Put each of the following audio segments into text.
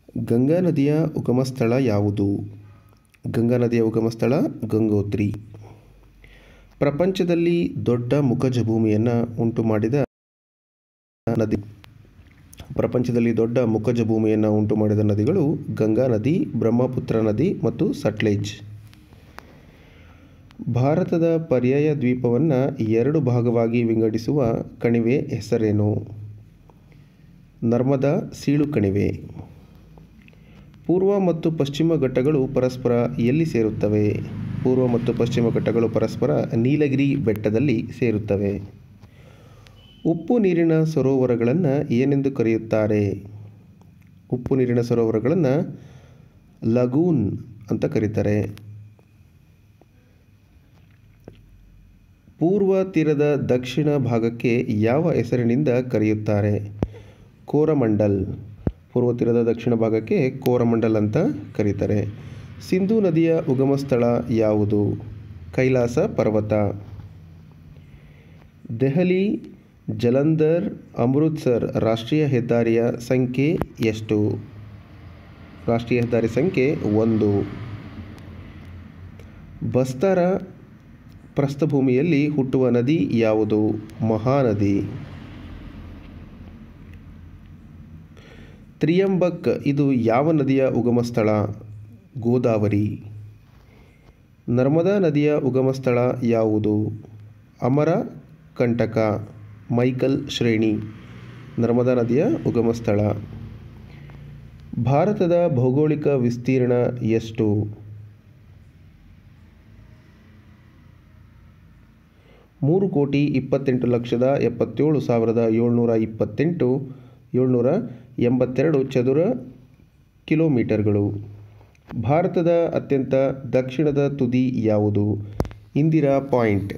ಗಂಗಾ ನದಿಯ ಉಗಮ ಸ್ಥಳ ಯಾವುದು ಗಂಗಾ ನದಿಯ ಉಗಮ ಸ್ಥಳ ಗಂಗೋತ್ರಿ ಪ್ರಪಂಚದಲ್ಲಿ ದೊಡ್ಡ ಮುಖಜ ಭೂಮಿಯನ್ನು ಉಂಟು ಮಾಡಿದ ನದಿ ಪ್ರಪಂಚದಲ್ಲಿ ದೊಡ್ಡ ಮುಖಜ ಭೂಮಿಯನ್ನು ಉಂಟು ಮಾಡಿದ ನದಿಗಳು ಗಂಗಾ ನದಿ ಬ್ರಹ್ಮಪುತ್ರ ನದಿ ಮತ್ತು ಸಟ್ಲೇಜ್ ಭಾರತದ ಪರ್ಯಾಯ ದ್ವೀಪವನ್ನು ಎರಡು ಭಾಗವಾಗಿ ವಿಂಗಡಿಸುವ ಕಣಿವೆ ಹೆಸರೇನು ನರ್ಮದಾ ಸೀಳು ಕಣಿವೆ ಪೂರ್ವ ಮತ್ತು ಪಶ್ಚಿಮ ಘಟ್ಟಗಳು ಪರಸ್ಪರ ಎಲ್ಲಿ ಸೇರುತ್ತವೆ ಪೂರ್ವ ಮತ್ತು ಪಶ್ಚಿಮ ಘಟ್ಟಗಳು ಪರಸ್ಪರ ನೀಲಗಿರಿ ಬೆಟ್ಟದಲ್ಲಿ ಸೇರುತ್ತವೆ ಉಪ್ಪು ನೀರಿನ ಸರೋವರಗಳನ್ನು ಏನೆಂದು ಕರೆಯುತ್ತಾರೆ ಉಪ್ಪು ನೀರಿನ ಸರೋವರಗಳನ್ನು ಲಗೂನ್ ಅಂತ ಕರೀತಾರೆ ಪೂರ್ವ ತೀರದ ದಕ್ಷಿಣ ಭಾಗಕ್ಕೆ ಯಾವ ಹೆಸರಿನಿಂದ ಕರೆಯುತ್ತಾರೆ ಕೋರಮಂಡಲ್ ಪೂರ್ವ ತೀರದ ದಕ್ಷಿಣ ಭಾಗಕ್ಕೆ ಕೋರಮಂಡಲ್ ಅಂತ ಕರೀತಾರೆ ಸಿಂಧೂ ನದಿಯ ಉಗಮ ಸ್ಥಳ ಯಾವುದು ಕೈಲಾಸ ಪರ್ವತ ದೆಹಲಿ ಜಲಂಧರ್ ಅಮೃತ್ಸರ್ ರಾಷ್ಟ್ರೀಯ ಹೆದ್ದಾರಿಯ ಸಂಖ್ಯೆ ಎಷ್ಟು ರಾಷ್ಟ್ರೀಯ ಹೆದ್ದಾರಿ ಸಂಖ್ಯೆ ಒಂದು ಬಸ್ತಾರ ಪ್ರಸ್ಥಭೂಮಿಯಲ್ಲಿ ಹುಟ್ಟುವ ನದಿ ಯಾವುದು ಮಹಾನದಿ ತ್ರಿಯಂಬಕ್ ಇದು ಯಾವ ನದಿಯ ಉಗಮ ಸ್ಥಳ ಗೋದಾವರಿ ನರ್ಮದಾ ನದಿಯ ಉಗಮ ಸ್ಥಳ ಯಾವುದು ಅಮರ ಕಂಟಕ ಮೈಕಲ್ ಶ್ರೇಣಿ ನರ್ಮದಾ ನದಿಯ ಉಗಮ ಸ್ಥಳ ಭಾರತದ ಭೌಗೋಳಿಕ ವಿಸ್ತೀರ್ಣ ಎಷ್ಟು ಮೂರು ಕೋಟಿ ಇಪ್ಪತ್ತೆಂಟು ಲಕ್ಷದ ಎಪ್ಪತ್ತೇಳು ಸಾವಿರದ ಏಳ್ನೂರ ಇಪ್ಪತ್ತೆಂಟು ಏಳ್ನೂರ ಎಂಬತ್ತೆರಡು ಚದುರ ಕಿಲೋಮೀಟರ್ಗಳು ಭಾರತದ ಅತ್ಯಂತ ದಕ್ಷಿಣದ ತುದಿ ಯಾವುದು ಇಂದಿರಾ ಪಾಯಿಂಟ್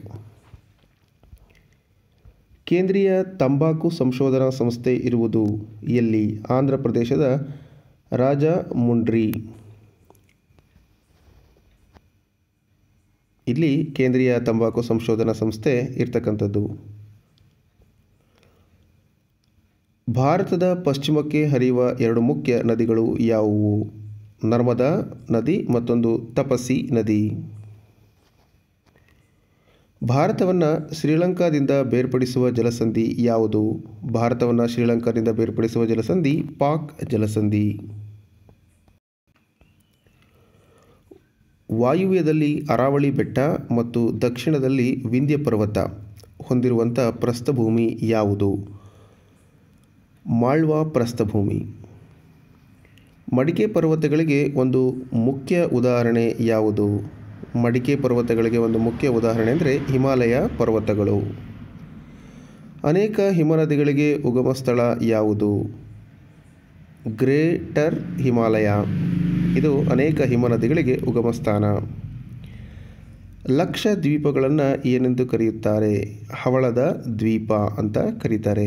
ಕೇಂದ್ರೀಯ ತಂಬಾಕು ಸಂಶೋಧನಾ ಸಂಸ್ಥೆ ಇರುವುದು ಎಲ್ಲಿ ಆಂಧ್ರ ಪ್ರದೇಶದ ರಾಜಮುಂಡ್ರಿ ಇಲ್ಲಿ ಕೇಂದ್ರೀಯ ತಂಬಾಕು ಸಂಶೋಧನಾ ಸಂಸ್ಥೆ ಇರ್ತಕ್ಕಂಥದ್ದು ಭಾರತದ ಪಶ್ಚಿಮಕ್ಕೆ ಹರಿಯುವ ಎರಡು ಮುಖ್ಯ ನದಿಗಳು ಯಾವುವು ನರ್ಮದಾ ನದಿ ಮತ್ತೊಂದು ತಪಸಿ ನದಿ ಭಾರತವನ್ನು ಶ್ರೀಲಂಕಾದಿಂದ ಬೇರ್ಪಡಿಸುವ ಜಲಸಂಧಿ ಯಾವುದು ಭಾರತವನ್ನು ಶ್ರೀಲಂಕಾದಿಂದ ಬೇರ್ಪಡಿಸುವ ಜಲಸಂಧಿ ಪಾಕ್ ಜಲಸಂಧಿ ವಾಯುವ್ಯದಲ್ಲಿ ಅರಾವಳಿ ಬೆಟ್ಟ ಮತ್ತು ದಕ್ಷಿಣದಲ್ಲಿ ವಿಂಧ್ಯ ಪರ್ವತ ಹೊಂದಿರುವಂಥ ಪ್ರಸ್ಥಭೂಮಿ ಯಾವುದು ಮಾಳ್ವಾ ಪ್ರಸ್ಥಭೂಮಿ ಮಡಿಕೆ ಪರ್ವತಗಳಿಗೆ ಒಂದು ಮುಖ್ಯ ಉದಾಹರಣೆ ಯಾವುದು ಮಡಿಕೆ ಪರ್ವತಗಳಿಗೆ ಒಂದು ಮುಖ್ಯ ಉದಾಹರಣೆ ಅಂದರೆ ಹಿಮಾಲಯ ಪರ್ವತಗಳು ಅನೇಕ ಹಿಮನದಿಗಳಿಗೆ ಉಗಮ ಸ್ಥಳ ಯಾವುದು ಗ್ರೇಟರ್ ಹಿಮಾಲಯ ಇದು ಅನೇಕ ಹಿಮನದಿಗಳಿಗೆ ಉಗಮ ಸ್ಥಾನ ಲಕ್ಷ ದ್ವೀಪಗಳನ್ನು ಏನೆಂದು ಕರೆಯುತ್ತಾರೆ ಹವಳದ ದ್ವೀಪ ಅಂತ ಕರೀತಾರೆ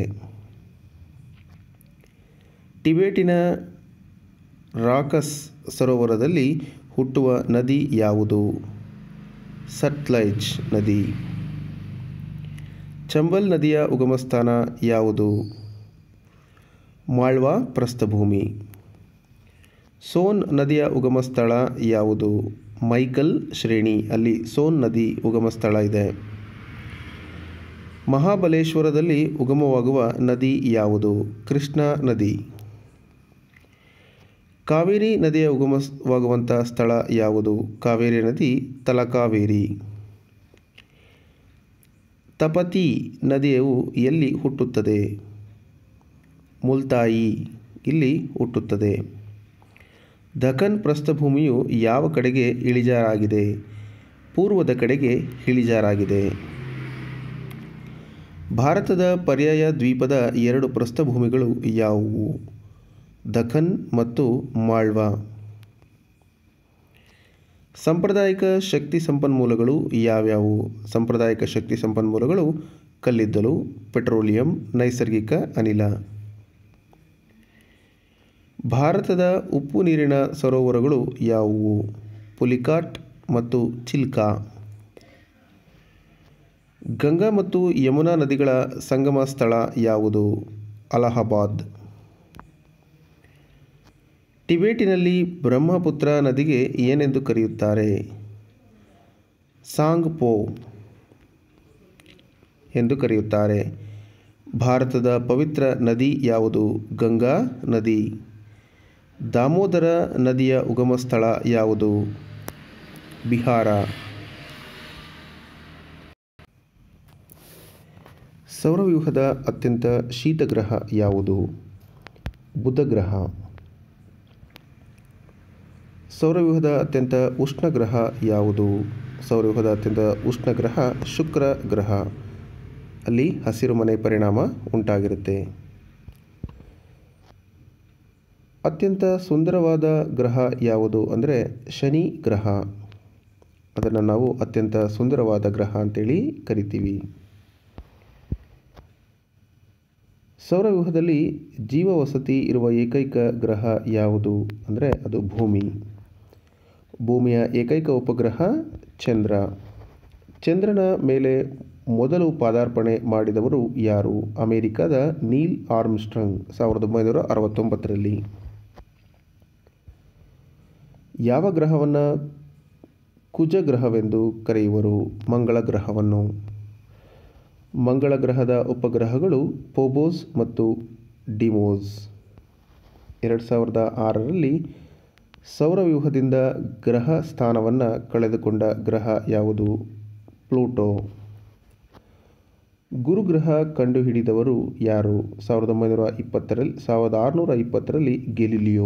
ಟಿಬೇಟಿನ ರಾಕಸ್ ಸರೋವರದಲ್ಲಿ ಹುಟ್ಟುವ ನದಿ ಯಾವುದು ಸಟ್ಲೈಜ್ ನದಿ ಚಂಬಲ್ ನದಿಯ ಉಗಮಸ್ಥಾನ ಯಾವುದು ಮಾಳ್ವಾ ಪ್ರಸ್ಥಭೂಮಿ ಸೋನ್ ನದಿಯ ಉಗಮ ಸ್ಥಳ ಯಾವುದು ಮೈಕಲ್ ಶ್ರೇಣಿ ಅಲ್ಲಿ ಸೋನ್ ನದಿ ಉಗಮ ಸ್ಥಳ ಇದೆ ಮಹಾಬಲೇಶ್ವರದಲ್ಲಿ ಉಗಮವಾಗುವ ನದಿ ಯಾವುದು ಕೃಷ್ಣ ನದಿ ಕಾವೇರಿ ನದಿಯ ಉಗಮವಾಗುವಂಥ ಸ್ಥಳ ಯಾವುದು ಕಾವೇರಿ ನದಿ ತಲಕಾವೇರಿ ತಪತಿ ನದಿಯು ಎಲ್ಲಿ ಹುಟ್ಟುತ್ತದೆ ಮುಲ್ತಾಯಿ ಇಲ್ಲಿ ಹುಟ್ಟುತ್ತದೆ ದಖನ್ ಪ್ರಸ್ಥಭೂಮಿಯು ಯಾವ ಕಡೆಗೆ ಇಳಿಜಾರಾಗಿದೆ ಪೂರ್ವದ ಕಡೆಗೆ ಇಳಿಜಾರಾಗಿದೆ ಭಾರತದ ಪರ್ಯಾಯ ದ್ವೀಪದ ಎರಡು ಪ್ರಸ್ಥಭೂಮಿಗಳು ಯಾವುವು ದಖನ್ ಮತ್ತು ಮಾಳ್ವಾ ಸಾಂಪ್ರದಾಯಿಕ ಶಕ್ತಿ ಸಂಪನ್ಮೂಲಗಳು ಯಾವ್ಯಾವು ಸಾಂಪ್ರದಾಯಿಕ ಶಕ್ತಿ ಸಂಪನ್ಮೂಲಗಳು ಕಲ್ಲಿದ್ದಲು ಪೆಟ್ರೋಲಿಯಂ ನೈಸರ್ಗಿಕ ಅನಿಲ ಭಾರತದ ಉಪ್ಪು ನೀರಿನ ಸರೋವರಗಳು ಯಾವುವು ಪುಲಿಕಾಟ್ ಮತ್ತು ಚಿಲ್ಕಾ ಗಂಗಾ ಮತ್ತು ಯಮುನಾ ನದಿಗಳ ಸಂಗಮ ಸ್ಥಳ ಯಾವುದು ಅಲಹಾಬಾದ್ ಟಿಬೇಟಿನಲ್ಲಿ ಬ್ರಹ್ಮಪುತ್ರ ನದಿಗೆ ಏನೆಂದು ಕರೆಯುತ್ತಾರೆ ಸಾಂಗ್ ಪೋ ಎಂದು ಕರೆಯುತ್ತಾರೆ ಭಾರತದ ಪವಿತ್ರ ನದಿ ಯಾವುದು ಗಂಗಾ ನದಿ ದಾಮೋದರ ನದಿಯ ಉಗಮ ಸ್ಥಳ ಯಾವುದು ಬಿಹಾರ ಸೌರವ್ಯೂಹದ ಅತ್ಯಂತ ಶೀತ ಗ್ರಹ ಯಾವುದು ಬುಧ ಗ್ರಹ ಸೌರವ್ಯೂಹದ ಅತ್ಯಂತ ಉಷ್ಣ ಗ್ರಹ ಯಾವುದು ಸೌರವ್ಯೂಹದ ಅತ್ಯಂತ ಉಷ್ಣ ಗ್ರಹ ಶುಕ್ರ ಗ್ರಹ ಅಲ್ಲಿ ಹಸಿರು ಮನೆ ಪರಿಣಾಮ ಉಂಟಾಗಿರುತ್ತೆ ಅತ್ಯಂತ ಸುಂದರವಾದ ಗ್ರಹ ಯಾವುದು ಅಂದರೆ ಶನಿ ಗ್ರಹ ಅದನ್ನು ನಾವು ಅತ್ಯಂತ ಸುಂದರವಾದ ಗ್ರಹ ಅಂತೇಳಿ ಕರಿತೀವಿ ಸೌರವ್ಯೂಹದಲ್ಲಿ ಜೀವವಸತಿ ಇರುವ ಏಕೈಕ ಗ್ರಹ ಯಾವುದು ಅಂದರೆ ಅದು ಭೂಮಿ ಭೂಮಿಯ ಏಕೈಕ ಉಪಗ್ರಹ ಚಂದ್ರ ಚಂದ್ರನ ಮೇಲೆ ಮೊದಲು ಪಾದಾರ್ಪಣೆ ಮಾಡಿದವರು ಯಾರು ಅಮೆರಿಕದ ನೀಲ್ ಆರ್ಮ್ಸ್ಟ್ರಂಗ್ ಸಾವಿರದ ಒಂಬೈನೂರ ಅರವತ್ತೊಂಬತ್ತರಲ್ಲಿ ಯಾವ ಗ್ರಹವನ್ನು ಕುಜ ಗ್ರಹವೆಂದು ಕರೆಯುವರು ಮಂಗಳ ಗ್ರಹವನ್ನು ಮಂಗಳ ಗ್ರಹದ ಉಪಗ್ರಹಗಳು ಪೋಬೋಸ್ ಮತ್ತು ಡಿಮೋಸ್ ಎರಡು ಸಾವಿರದ ಆರರಲ್ಲಿ ಸೌರವ್ಯೂಹದಿಂದ ಗ್ರಹ ಸ್ಥಾನವನ್ನು ಕಳೆದುಕೊಂಡ ಗ್ರಹ ಯಾವುದು ಪ್ಲೂಟೋ ಗುರುಗ್ರಹ ಕಂಡುಹಿಡಿದವರು ಯಾರು ಸಾವಿರದ ಒಂಬೈನೂರ ಇಪ್ಪತ್ತರಲ್ಲಿ ಸಾವಿರದ ಆರುನೂರ ಇಪ್ಪತ್ತರಲ್ಲಿ ಗೆಲಿಲಿಯೋ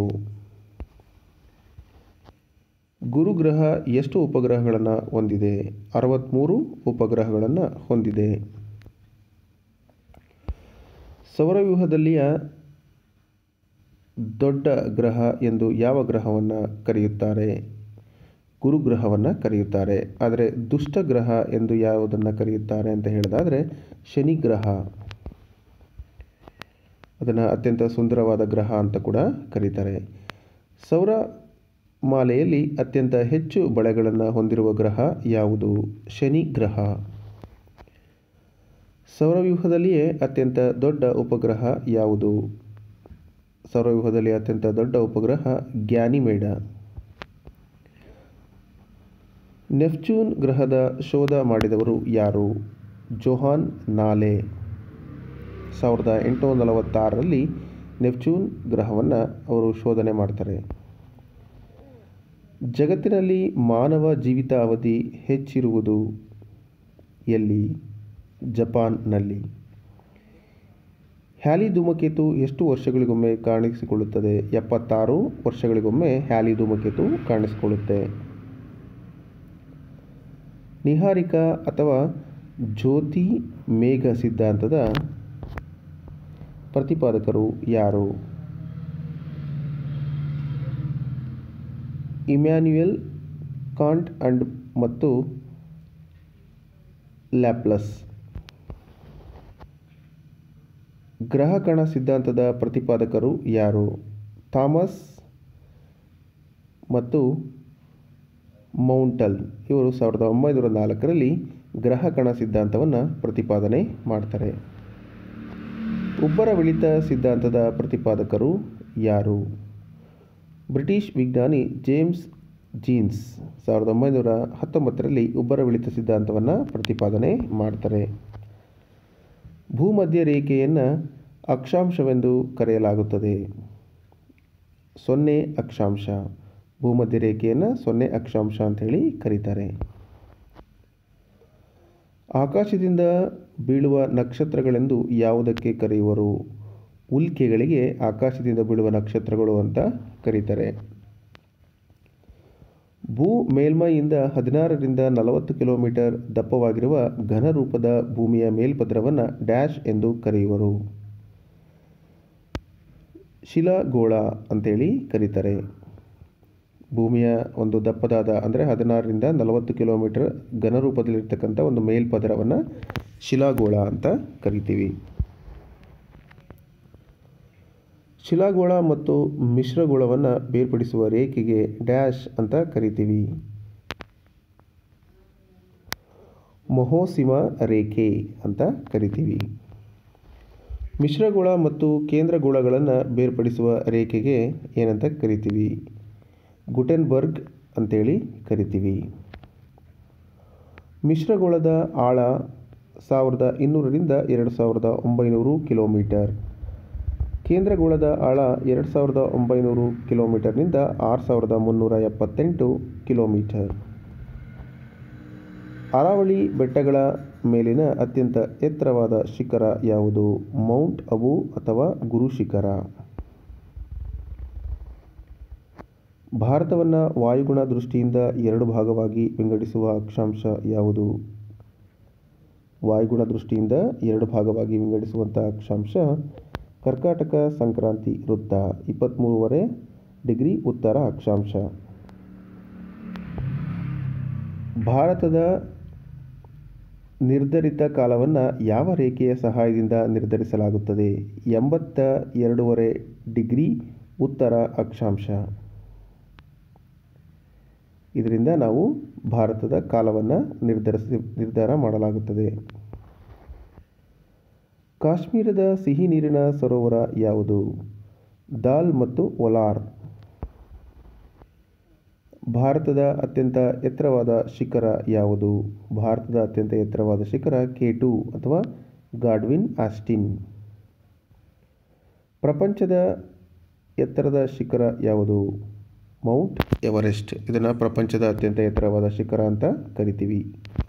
ಗುರುಗ್ರಹ ಎಷ್ಟು ಉಪಗ್ರಹಗಳನ್ನು ಹೊಂದಿದೆ ಅರವತ್ತ್ಮೂರು ಉಪಗ್ರಹಗಳನ್ನು ಹೊಂದಿದೆ ಸೌರವ್ಯೂಹದಲ್ಲಿಯ ದೊಡ್ಡ ಗ್ರಹ ಎಂದು ಯಾವ ಗ್ರಹವನ್ನು ಕರೆಯುತ್ತಾರೆ ಗುರುಗ್ರಹವನ್ನು ಕರೆಯುತ್ತಾರೆ ಆದರೆ ದುಷ್ಟ ಗ್ರಹ ಎಂದು ಯಾವುದನ್ನು ಕರೆಯುತ್ತಾರೆ ಅಂತ ಹೇಳಿದಾದರೆ ಶನಿ ಗ್ರಹ ಅದನ್ನು ಅತ್ಯಂತ ಸುಂದರವಾದ ಗ್ರಹ ಅಂತ ಕೂಡ ಕರೀತಾರೆ ಸೌರ ಮಾಲೆಯಲ್ಲಿ ಅತ್ಯಂತ ಹೆಚ್ಚು ಬಳೆಗಳನ್ನು ಹೊಂದಿರುವ ಗ್ರಹ ಯಾವುದು ಶನಿ ಗ್ರಹ ಸೌರವ್ಯೂಹದಲ್ಲಿಯೇ ಅತ್ಯಂತ ದೊಡ್ಡ ಉಪಗ್ರಹ ಯಾವುದು ಸೌರವ್ಯೂಹದಲ್ಲಿ ಅತ್ಯಂತ ದೊಡ್ಡ ಉಪಗ್ರಹ ಗ್ಯಾನಿಮೇಡ ನೆಫ್ಚೂನ್ ಗ್ರಹದ ಶೋಧ ಮಾಡಿದವರು ಯಾರು ಜೋಹಾನ್ ನಾಲೆ ಸಾವಿರದ ಎಂಟುನೂರ ನಲವತ್ತಾರರಲ್ಲಿ ನೆಫ್ಚೂನ್ ಗ್ರಹವನ್ನು ಅವರು ಶೋಧನೆ ಮಾಡ್ತಾರೆ ಜಗತ್ತಿನಲ್ಲಿ ಮಾನವ ಜೀವಿತ ಅವಧಿ ಹೆಚ್ಚಿರುವುದು ಎಲ್ಲಿ ಜಪಾನ್ನಲ್ಲಿ ಹ್ಯಾಲಿ ಧೂಮಕೇತು ಎಷ್ಟು ವರ್ಷಗಳಿಗೊಮ್ಮೆ ಕಾಣಿಸಿಕೊಳ್ಳುತ್ತದೆ ಎಪ್ಪತ್ತಾರು ವರ್ಷಗಳಿಗೊಮ್ಮೆ ಹ್ಯಾಲಿ ಧೂಮಕೇತು ಕಾಣಿಸಿಕೊಳ್ಳುತ್ತೆ ನಿಹಾರಿಕಾ ಅಥವಾ ಜ್ಯೋತಿ ಮೇಘ ಸಿದ್ಧಾಂತದ ಪ್ರತಿಪಾದಕರು ಯಾರು ಇಮ್ಯಾನ್ಯುಯಲ್ ಕಾಂಟ್ ಅಂಡ್ ಮತ್ತು ಲ್ಯಾಪ್ಲಸ್ ಗ್ರಹಕಣ ಸಿದ್ಧಾಂತದ ಪ್ರತಿಪಾದಕರು ಯಾರು ಥಾಮಸ್ ಮತ್ತು ಮೌಂಟಲ್ ಇವರು ಸಾವಿರದ ಒಂಬೈನೂರ ನಾಲ್ಕರಲ್ಲಿ ಗ್ರಹಕಣ ಸಿದ್ಧಾಂತವನ್ನು ಪ್ರತಿಪಾದನೆ ಮಾಡ್ತಾರೆ ಉಬ್ಬರವಿಳಿತ ಸಿದ್ಧಾಂತದ ಪ್ರತಿಪಾದಕರು ಯಾರು ಬ್ರಿಟಿಷ್ ವಿಜ್ಞಾನಿ ಜೇಮ್ಸ್ ಜೀನ್ಸ್ ಸಾವಿರದ ಒಂಬೈನೂರ ಹತ್ತೊಂಬತ್ತರಲ್ಲಿ ಉಬ್ಬರವಿಳಿತ ಸಿದ್ಧಾಂತವನ್ನು ಪ್ರತಿಪಾದನೆ ಮಾಡ್ತಾರೆ ಭೂಮಧ್ಯ ರೇಖೆಯನ್ನು ಅಕ್ಷಾಂಶವೆಂದು ಕರೆಯಲಾಗುತ್ತದೆ ಸೊನ್ನೆ ಅಕ್ಷಾಂಶ ಭೂಮಧ್ಯ ರೇಖೆಯನ್ನು ಸೊನ್ನೆ ಅಕ್ಷಾಂಶ ಅಂತ ಹೇಳಿ ಕರೀತಾರೆ ಆಕಾಶದಿಂದ ಬೀಳುವ ನಕ್ಷತ್ರಗಳೆಂದು ಯಾವುದಕ್ಕೆ ಕರೆಯುವರು ಉಲ್ಕೆಗಳಿಗೆ ಆಕಾಶದಿಂದ ಬೀಳುವ ನಕ್ಷತ್ರಗಳು ಅಂತ ಕರೀತಾರೆ ಭೂ ಮೇಲ್ಮೈಯಿಂದ ಹದಿನಾರರಿಂದ ನಲವತ್ತು ಕಿಲೋಮೀಟರ್ ದಪ್ಪವಾಗಿರುವ ಘನರೂಪದ ಭೂಮಿಯ ಮೇಲ್ಪದರವನ್ನು ಡ್ಯಾಶ್ ಎಂದು ಕರೆಯುವರು ಶಿಲಾಗೋಳ ಅಂತೇಳಿ ಕರೀತಾರೆ ಭೂಮಿಯ ಒಂದು ದಪ್ಪದಾದ ಅಂದರೆ ಹದಿನಾರರಿಂದ ನಲವತ್ತು ಕಿಲೋಮೀಟರ್ ಘನರೂಪದಲ್ಲಿರ್ತಕ್ಕಂಥ ಒಂದು ಮೇಲ್ಪದರವನ್ನು ಶಿಲಾಗೋಳ ಅಂತ ಕರಿತೀವಿ ಶಿಲಾಗೋಳ ಮತ್ತು ಮಿಶ್ರಗೋಳವನ್ನು ಬೇರ್ಪಡಿಸುವ ರೇಖೆಗೆ ಡ್ಯಾಶ್ ಅಂತ ಕರಿತೀವಿ ಮಹೋಸಿಮ ರೇಖೆ ಅಂತ ಕರಿತೀವಿ ಮಿಶ್ರಗೋಳ ಮತ್ತು ಕೇಂದ್ರಗೋಳಗಳನ್ನು ಬೇರ್ಪಡಿಸುವ ರೇಖೆಗೆ ಏನಂತ ಕರಿತೀವಿ ಗುಟೆನ್ಬರ್ಗ್ ಅಂತೇಳಿ ಕರಿತೀವಿ ಮಿಶ್ರಗೋಳದ ಆಳ ಸಾವಿರದ ಇನ್ನೂರರಿಂದ ಎರಡು ಸಾವಿರದ ಒಂಬೈನೂರು ಕಿಲೋಮೀಟರ್ ಕೇಂದ್ರಗೋಳದ ಆಳ ಎರಡು ಸಾವಿರದ ಒಂಬೈನೂರು ಕಿಲೋಮೀಟರ್ನಿಂದ ಆರು ಸಾವಿರದ ಮುನ್ನೂರ ಎಪ್ಪತ್ತೆಂಟು ಕಿಲೋಮೀಟರ್ ಅರಾವಳಿ ಬೆಟ್ಟಗಳ ಮೇಲಿನ ಅತ್ಯಂತ ಎತ್ತರವಾದ ಶಿಖರ ಯಾವುದು ಮೌಂಟ್ ಅಬು ಅಥವಾ ಗುರು ಶಿಖರ ಭಾರತವನ್ನು ವಾಯುಗುಣ ದೃಷ್ಟಿಯಿಂದ ಎರಡು ಭಾಗವಾಗಿ ವಿಂಗಡಿಸುವ ಅಕ್ಷಾಂಶ ಯಾವುದು ವಾಯುಗುಣ ದೃಷ್ಟಿಯಿಂದ ಎರಡು ಭಾಗವಾಗಿ ವಿಂಗಡಿಸುವಂಥ ಅಕ್ಷಾಂಶ ಕರ್ಕಾಟಕ ಸಂಕ್ರಾಂತಿ ವೃತ್ತ ಇಪ್ಪತ್ತ್ಮೂರುವರೆ ಡಿಗ್ರಿ ಉತ್ತರ ಅಕ್ಷಾಂಶ ಭಾರತದ ನಿರ್ಧರಿತ ಕಾಲವನ್ನು ಯಾವ ರೇಖೆಯ ಸಹಾಯದಿಂದ ನಿರ್ಧರಿಸಲಾಗುತ್ತದೆ ಎಂಬತ್ತ ಎರಡೂವರೆ ಡಿಗ್ರಿ ಉತ್ತರ ಅಕ್ಷಾಂಶ ಇದರಿಂದ ನಾವು ಭಾರತದ ಕಾಲವನ್ನು ನಿರ್ಧರಿಸಿ ನಿರ್ಧಾರ ಮಾಡಲಾಗುತ್ತದೆ ಕಾಶ್ಮೀರದ ಸಿಹಿ ನೀರಿನ ಸರೋವರ ಯಾವುದು ದಾಲ್ ಮತ್ತು ಒಲಾರ್ ಭಾರತದ ಅತ್ಯಂತ ಎತ್ತರವಾದ ಶಿಖರ ಯಾವುದು ಭಾರತದ ಅತ್ಯಂತ ಎತ್ತರವಾದ ಶಿಖರ ಕೆ ಟು ಅಥವಾ ಗಾಡ್ವಿನ್ ಆಸ್ಟಿನ್ ಪ್ರಪಂಚದ ಎತ್ತರದ ಶಿಖರ ಯಾವುದು ಮೌಂಟ್ ಎವರೆಸ್ಟ್ ಇದನ್ನು ಪ್ರಪಂಚದ ಅತ್ಯಂತ ಎತ್ತರವಾದ ಶಿಖರ ಅಂತ ಕರಿತೀವಿ